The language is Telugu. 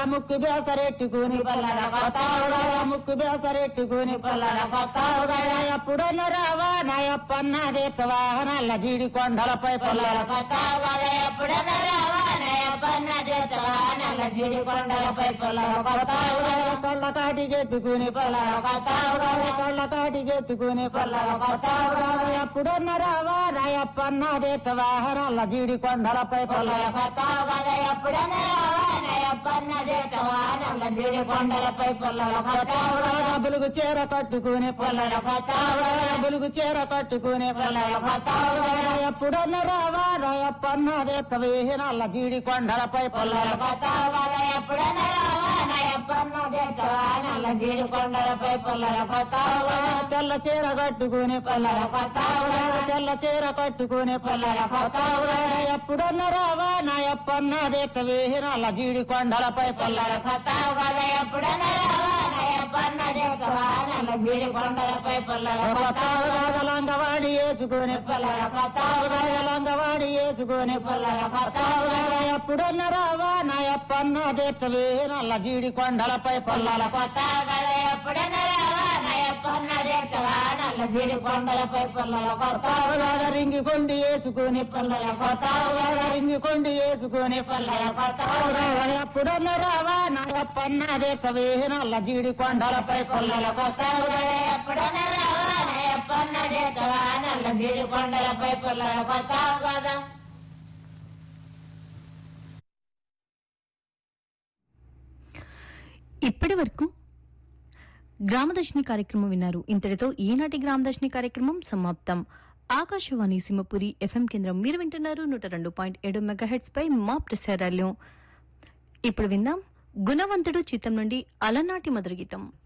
ముక్కు బేసరెట్టుకుని పల్లెల కొత్తవుగా ముక్కు బేసరెట్టుకుని పల్లెల కొత్తవుగా ఎప్పుడన్న రావా నా అప్పన్న దేతవా నల్ల జీడి కొండలపై పల్లెల పొల్లల కొత్తవుగా ఎప్పుడన్నా రావా నయపన్న చేసవా నల్ల జీడి కొండలపై పల్లెల కొత్తవుగా కళ్ళ కాటి చెట్టుకుని పల్లెల కొత్తవుగా కళ్ళ కాటి చెట్టుకుని పల్లెల కొత్తవుగా ఎప్పుడన్న రావా నా అప్పన్న దేతవా నల్ల జీడి కొండలపై పల్లెల పొల్లల కొత్తవుగా ఎప్పుడన్నా రావా నయపన్న చేసవా నల్ల జీడి కొండలపై పల్లెల కొత్తవుగా బులుగు చీర కట్టుకుని పల్లెల కొత్తవుగా బులుగు చీర కట్టుకుని పల్లెల కొత్తవుగా ఎప్పుడన్న రావా రాయప్పన్న దేతవే నల్ల జీడి కొండలపై పల్లెల పొల్లల కొత్తవుగా ఎప్పుడన్నా రావా నయపన్న చేసవా నల్ల జీడి కొండలపై పల్లెల కొత్తవుగా తెల్ల చీర కట్టుకుని పల్లెల కొత్తవుగా తెల్ల చీర కట్టుకుని పల్లెల కొత్తవుగా ఎప్పుడన్న రావా నాయప్పన్న దేతవే నల్ల జీడి కొండలపై పల్లెల కొత్తవుగా ఎప్పుడన్నా రావా నయపన్న చేసవా నల్ల జీడి కొండలపై పల్లెల కొత్తవుగా లంగవాడి వేసుకుని పల్లెల కొత్తవుగా లంగవాడి వేసుకుని పల్లెల కొత్తవుగా ఎప్పుడన్న రావా నాయప్పన్న దేతవే నల్ల జీడి కొండలపై పల్లెల పొల్లల కొత్తవుగా ఎప్పుడన్నా రావా నయపన్న చేసవా నల్ల జీడి కొండలపై పల్లెల కొత్తవుగా రింగి కొండి వేసుకుని పల్లెల కొత్తవుగా రింగి కొండి వేసుకుని పల్లెల కొత్తవుగా ఎప్పుడన్న రావా నాయప్పన్న దేతవే నల్ల జీడి కొండలపై పల్లెల పొల్లల కొత్తవుగా ఎప్పుడన్నా రావా నయపన్న చేసవా నల్ల జీడి కొండలపై పల్లెల కొత్తవుగా ఇప్పటి వరకు గ్రామదర్శిని కార్యక్రమం విన్నారు ఇంతటితో ఈనాటి గ్రామదర్శిని కార్యక్రమం సమాప్తం ఆకాశవాణి సింహపురి ఎఫ్ఎం కేంద్రం మీరు వింటున్నారు నూట రెండు పాయింట్ ఏడు మెగాహెట్స్ పై మా ప్రసారాలు ఇప్పుడు విందాం గుణవంతుడు చిత్తం నుండి అలనాటి మధుర గీతం